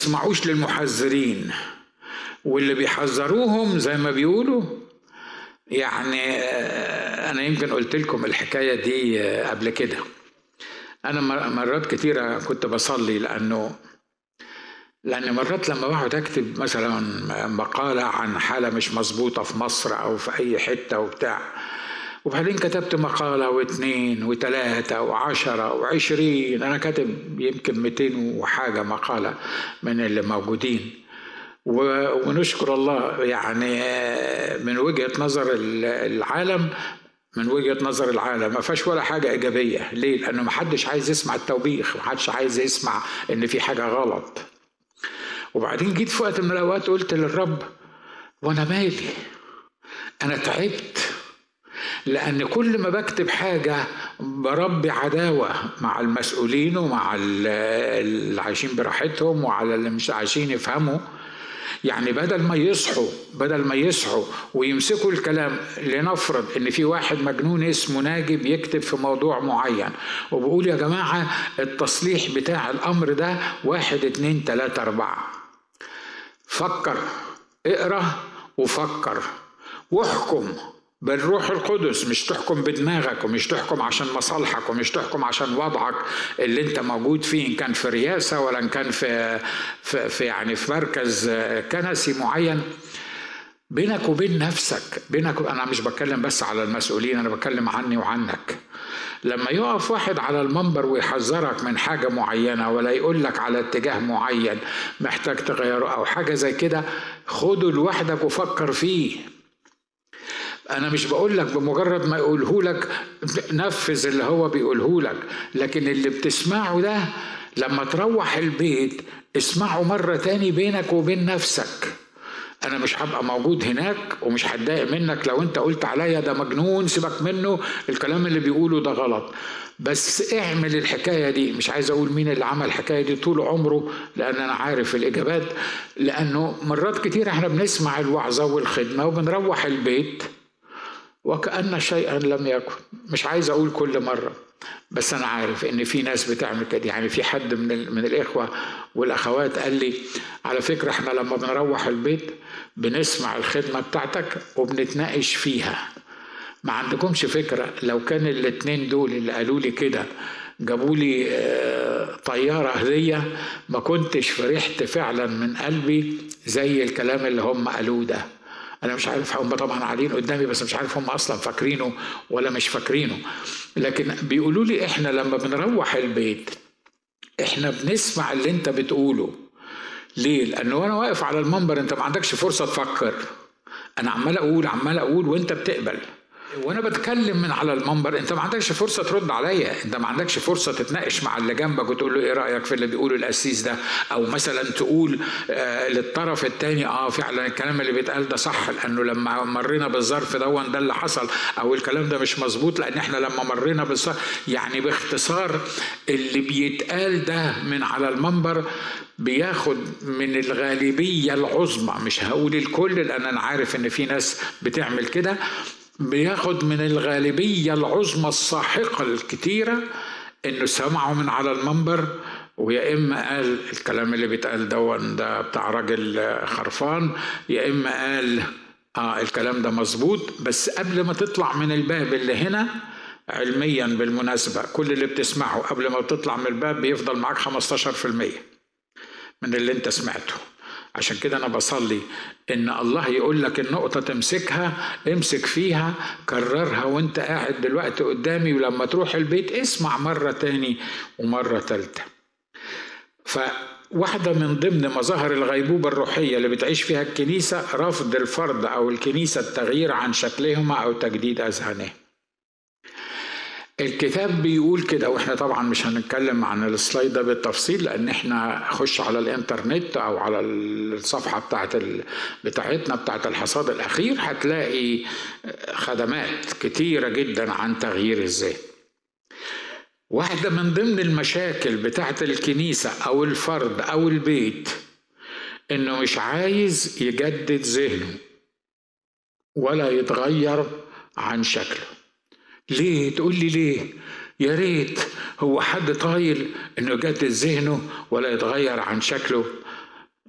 تسمعوش للمحذرين واللي بيحذروهم زي ما بيقولوا يعني انا يمكن قلت لكم الحكايه دي قبل كده انا مرات كتيره كنت بصلي لانه لان مرات لما بقعد اكتب مثلا مقاله عن حاله مش مظبوطه في مصر او في اي حته وبتاع وبعدين كتبت مقالة واثنين وثلاثة وعشرة وعشرين أنا كاتب يمكن مئتين وحاجة مقالة من اللي موجودين ونشكر الله يعني من وجهة نظر العالم من وجهة نظر العالم ما فيهاش ولا حاجة إيجابية ليه؟ لأنه ما حدش عايز يسمع التوبيخ ما حدش عايز يسمع إن في حاجة غلط وبعدين جيت في وقت من الأوقات قلت للرب وأنا مالي أنا تعبت لأن كل ما بكتب حاجة بربي عداوة مع المسؤولين ومع اللي عايشين براحتهم وعلى اللي مش عايشين يفهموا يعني بدل ما يصحوا بدل ما يصحوا ويمسكوا الكلام لنفرض ان في واحد مجنون اسمه ناجي بيكتب في موضوع معين وبقول يا جماعة التصليح بتاع الامر ده واحد اتنين تلاتة اربعة فكر اقرا وفكر واحكم بالروح القدس مش تحكم بدماغك ومش تحكم عشان مصالحك ومش تحكم عشان وضعك اللي انت موجود فيه ان كان في رياسه ولا ان كان في في, في يعني في مركز كنسي معين بينك وبين نفسك بينك انا مش بتكلم بس على المسؤولين انا بتكلم عني وعنك لما يقف واحد على المنبر ويحذرك من حاجه معينه ولا يقول لك على اتجاه معين محتاج تغيره او حاجه زي كده خده لوحدك وفكر فيه انا مش بقول لك بمجرد ما يقوله لك نفذ اللي هو بيقوله لك لكن اللي بتسمعه ده لما تروح البيت اسمعه مرة تاني بينك وبين نفسك انا مش هبقى موجود هناك ومش هتضايق منك لو انت قلت عليا ده مجنون سيبك منه الكلام اللي بيقوله ده غلط بس اعمل الحكايه دي مش عايز اقول مين اللي عمل الحكايه دي طول عمره لان انا عارف الاجابات لانه مرات كتير احنا بنسمع الوعظه والخدمه وبنروح البيت وكأن شيئا لم يكن مش عايز أقول كل مرة بس أنا عارف إن في ناس بتعمل كده يعني في حد من من الإخوة والأخوات قال لي على فكرة إحنا لما بنروح البيت بنسمع الخدمة بتاعتك وبنتناقش فيها ما عندكمش فكرة لو كان الاتنين دول اللي قالوا لي كده جابوا لي طيارة هدية ما كنتش فرحت فعلا من قلبي زي الكلام اللي هم قالوه ده انا مش عارف هم طبعا قاعدين قدامي بس مش عارف هم اصلا فاكرينه ولا مش فاكرينه لكن بيقولوا لي احنا لما بنروح البيت احنا بنسمع اللي انت بتقوله ليه لانه وانا واقف على المنبر انت ما عندكش فرصه تفكر انا عمال اقول عمال اقول وانت بتقبل وانا بتكلم من على المنبر انت ما عندكش فرصه ترد عليا انت ما عندكش فرصه تتناقش مع اللي جنبك وتقول له ايه رايك في اللي بيقوله القسيس ده او مثلا تقول آه للطرف الثاني اه فعلا الكلام اللي بيتقال ده صح لانه لما مرينا بالظرف ده ده اللي حصل او الكلام ده مش مظبوط لان احنا لما مرينا بالظرف يعني باختصار اللي بيتقال ده من على المنبر بياخد من الغالبيه العظمى مش هقول الكل لان انا عارف ان في ناس بتعمل كده بياخد من الغالبية العظمى الساحقة الكتيرة انه سمعوا من على المنبر ويا اما قال الكلام اللي بيتقال دون ده بتاع راجل خرفان يا اما قال اه الكلام ده مظبوط بس قبل ما تطلع من الباب اللي هنا علميا بالمناسبة كل اللي بتسمعه قبل ما تطلع من الباب بيفضل معاك 15% من اللي انت سمعته عشان كده انا بصلي ان الله يقول لك النقطه تمسكها امسك فيها كررها وانت قاعد دلوقتي قدامي ولما تروح البيت اسمع مره تاني ومره تالته فواحدة من ضمن مظاهر الغيبوبة الروحية اللي بتعيش فيها الكنيسة رفض الفرد أو الكنيسة التغيير عن شكلهما أو تجديد أذهانهم الكتاب بيقول كده واحنا طبعا مش هنتكلم عن السلايد ده بالتفصيل لان احنا خش على الانترنت او على الصفحه بتاعت ال... بتاعتنا بتاعت الحصاد الاخير هتلاقي خدمات كتيره جدا عن تغيير الذهن واحده من ضمن المشاكل بتاعت الكنيسه او الفرد او البيت انه مش عايز يجدد ذهنه ولا يتغير عن شكله ليه تقول لي ليه يا ريت هو حد طايل انه يجدد ذهنه ولا يتغير عن شكله